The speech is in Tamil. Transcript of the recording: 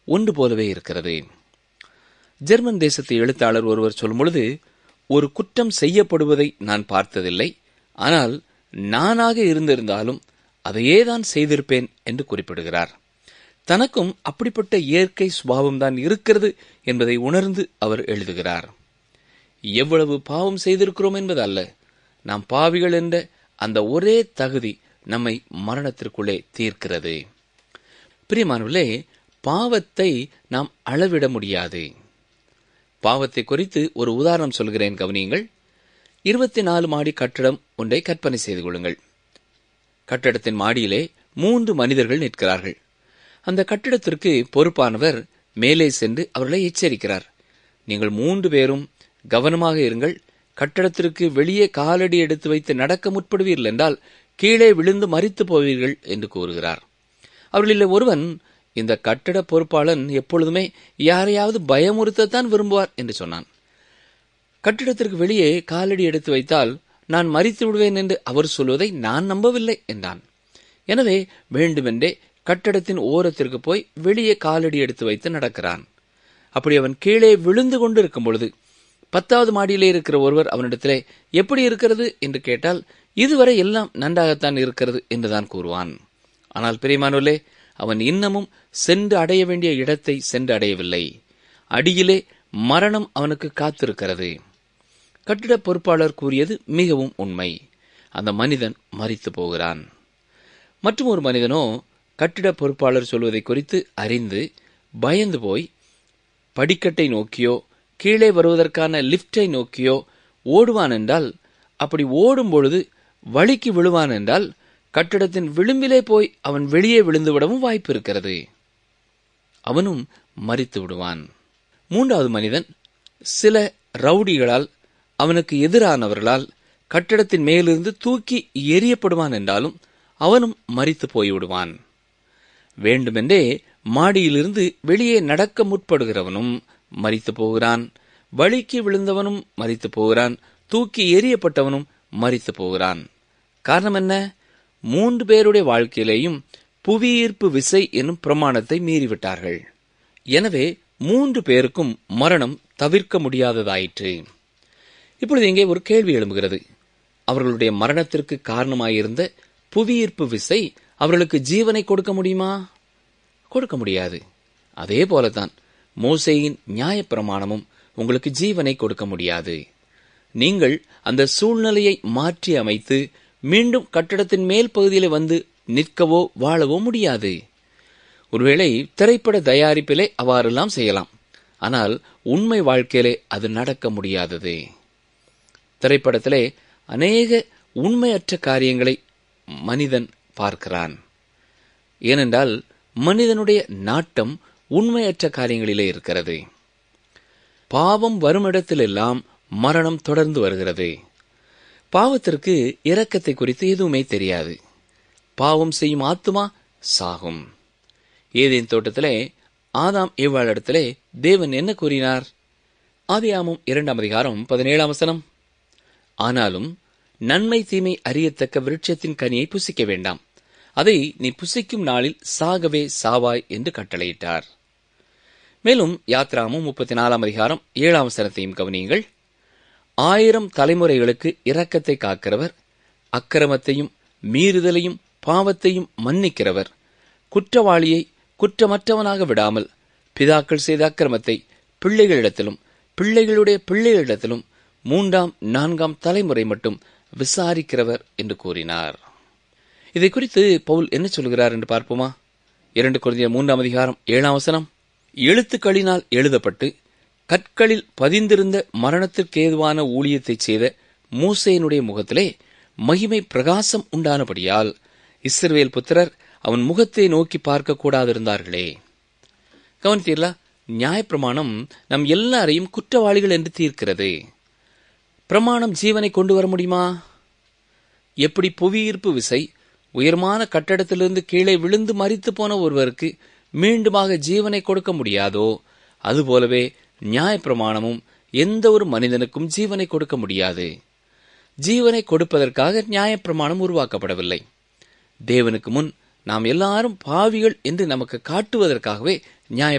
ஒன்று போலவே இருக்கிறது ஜெர்மன் தேசத்து எழுத்தாளர் ஒருவர் சொல்லும் பொழுது ஒரு குற்றம் செய்யப்படுவதை நான் பார்த்ததில்லை ஆனால் நானாக இருந்திருந்தாலும் அதையே தான் செய்திருப்பேன் என்று குறிப்பிடுகிறார் தனக்கும் அப்படிப்பட்ட இயற்கை சுபாவம் தான் இருக்கிறது என்பதை உணர்ந்து அவர் எழுதுகிறார் எவ்வளவு பாவம் செய்திருக்கிறோம் என்பது அல்ல நாம் பாவிகள் என்ற அந்த ஒரே தகுதி நம்மை மரணத்திற்குள்ளே தீர்க்கிறது பிரியமானவர்களே பாவத்தை நாம் அளவிட முடியாது பாவத்தை குறித்து ஒரு உதாரணம் சொல்கிறேன் கவனியுங்கள் இருபத்தி நாலு மாடி கட்டடம் ஒன்றை கற்பனை செய்து கொள்ளுங்கள் கட்டடத்தின் மாடியிலே மூன்று மனிதர்கள் நிற்கிறார்கள் அந்த கட்டிடத்திற்கு பொறுப்பானவர் மேலே சென்று அவர்களை எச்சரிக்கிறார் நீங்கள் மூன்று பேரும் கவனமாக இருங்கள் கட்டடத்திற்கு வெளியே காலடி எடுத்து வைத்து நடக்க முற்படுவீர்கள் என்றால் கீழே விழுந்து மறித்து போவீர்கள் என்று கூறுகிறார் அவர்களில் ஒருவன் இந்த கட்டட பொறுப்பாளன் எப்பொழுதுமே யாரையாவது பயமுறுத்தத்தான் விரும்புவார் என்று சொன்னான் கட்டிடத்திற்கு வெளியே காலடி எடுத்து வைத்தால் நான் மறித்து விடுவேன் என்று அவர் சொல்வதை நான் நம்பவில்லை என்றான் எனவே வேண்டுமென்றே கட்டடத்தின் ஓரத்திற்கு போய் வெளியே காலடி எடுத்து வைத்து நடக்கிறான் அப்படி அவன் கீழே விழுந்து கொண்டு இருக்கும் பொழுது பத்தாவது மாடியிலே இருக்கிற ஒருவர் அவனிடத்திலே எப்படி இருக்கிறது என்று கேட்டால் இதுவரை எல்லாம் நன்றாகத்தான் இருக்கிறது என்றுதான் கூறுவான் ஆனால் பிரியமானோலே அவன் இன்னமும் சென்று அடைய வேண்டிய இடத்தை சென்று அடையவில்லை அடியிலே மரணம் அவனுக்கு காத்திருக்கிறது கட்டிட பொறுப்பாளர் கூறியது மிகவும் உண்மை அந்த மனிதன் மறித்து போகிறான் மற்றும் ஒரு மனிதனோ கட்டிட பொறுப்பாளர் சொல்வதை குறித்து அறிந்து பயந்து போய் படிக்கட்டை நோக்கியோ கீழே வருவதற்கான லிப்டை நோக்கியோ ஓடுவான் என்றால் அப்படி ஓடும் பொழுது வழிக்கு விழுவான் என்றால் கட்டிடத்தின் விளிம்பிலே போய் அவன் வெளியே விழுந்து விடவும் வாய்ப்பு இருக்கிறது அவனும் மறித்து விடுவான் மூன்றாவது மனிதன் சில ரவுடிகளால் அவனுக்கு எதிரானவர்களால் கட்டிடத்தின் மேலிருந்து தூக்கி எரியப்படுவான் என்றாலும் அவனும் மறித்து போய்விடுவான் வேண்டுமென்றே மாடியிலிருந்து வெளியே நடக்க முற்படுகிறவனும் மறித்து போகிறான் வழிக்கு விழுந்தவனும் மறித்து போகிறான் தூக்கி எறியப்பட்டவனும் மறித்து போகிறான் காரணம் என்ன மூன்று பேருடைய வாழ்க்கையிலேயும் புவியீர்ப்பு விசை என்னும் பிரமாணத்தை மீறிவிட்டார்கள் எனவே மூன்று பேருக்கும் மரணம் தவிர்க்க முடியாததாயிற்று இப்பொழுது இங்கே ஒரு கேள்வி எழும்புகிறது அவர்களுடைய மரணத்திற்கு காரணமாயிருந்த புவியீர்ப்பு விசை அவர்களுக்கு ஜீவனை கொடுக்க முடியுமா கொடுக்க முடியாது அதே போலதான் மோசையின் நியாயப்பிரமாணமும் உங்களுக்கு ஜீவனை கொடுக்க முடியாது நீங்கள் அந்த சூழ்நிலையை மாற்றி அமைத்து மீண்டும் கட்டடத்தின் மேல் பகுதியில் வந்து நிற்கவோ வாழவோ முடியாது ஒருவேளை திரைப்பட தயாரிப்பிலே அவ்வாறெல்லாம் செய்யலாம் ஆனால் உண்மை வாழ்க்கையிலே அது நடக்க முடியாதது திரைப்படத்திலே அநேக உண்மையற்ற காரியங்களை மனிதன் பார்க்கிறான் ஏனென்றால் மனிதனுடைய நாட்டம் உண்மையற்ற காரியங்களிலே இருக்கிறது பாவம் வருமிடத்திலெல்லாம் மரணம் தொடர்ந்து வருகிறது பாவத்திற்கு இரக்கத்தை குறித்து எதுவுமே தெரியாது பாவம் செய்யும் ஆத்துமா சாகும் ஏதேன் தோட்டத்திலே ஆதாம் ஏவாளிடத்திலே தேவன் என்ன கூறினார் ஆதியாமும் இரண்டாம் அதிகாரம் பதினேழாம் வசனம் ஆனாலும் நன்மை தீமை அறியத்தக்க விருட்சத்தின் கனியை புசிக்க வேண்டாம் அதை நீ புசிக்கும் நாளில் சாகவே சாவாய் என்று கட்டளையிட்டார் மேலும் யாத்ராமும் முப்பத்தி நாலாம் அதிகாரம் ஏழாம் வசனத்தையும் கவனியுங்கள் ஆயிரம் தலைமுறைகளுக்கு இரக்கத்தை காக்கிறவர் அக்கிரமத்தையும் மீறுதலையும் பாவத்தையும் மன்னிக்கிறவர் குற்றவாளியை குற்றமற்றவனாக விடாமல் பிதாக்கள் செய்த அக்கிரமத்தை பிள்ளைகளிடத்திலும் பிள்ளைகளுடைய பிள்ளைகளிடத்திலும் மூன்றாம் நான்காம் தலைமுறை மட்டும் விசாரிக்கிறவர் என்று கூறினார் இதை குறித்து பவுல் என்ன சொல்கிறார் என்று பார்ப்போமா இரண்டு குறைந்த மூன்றாம் அதிகாரம் ஏழாம் வசனம் எழுத்துக்களினால் எழுதப்பட்டு கற்களில் பதிந்திருந்த மரணத்திற்கு ஏதுவான ஊழியத்தை செய்த மூசையனுடைய முகத்திலே மகிமை பிரகாசம் உண்டானபடியால் இஸ்ரவேல் புத்திரர் அவன் முகத்தை நோக்கி பார்க்க கூடாதிருந்தார்களே கவனித்தீர்களா நியாயப்பிரமாணம் நம் எல்லாரையும் குற்றவாளிகள் என்று தீர்க்கிறது பிரமாணம் ஜீவனை கொண்டு வர முடியுமா எப்படி புவியீர்ப்பு விசை உயர்மான கட்டடத்திலிருந்து கீழே விழுந்து மறித்து போன ஒருவருக்கு மீண்டுமாக ஜீவனை கொடுக்க முடியாதோ அதுபோலவே நியாயப்பிரமாணமும் எந்த ஒரு மனிதனுக்கும் ஜீவனை கொடுக்க முடியாது ஜீவனை கொடுப்பதற்காக நியாயப்பிரமாணம் உருவாக்கப்படவில்லை தேவனுக்கு முன் நாம் எல்லாரும் பாவிகள் என்று நமக்கு காட்டுவதற்காகவே நியாய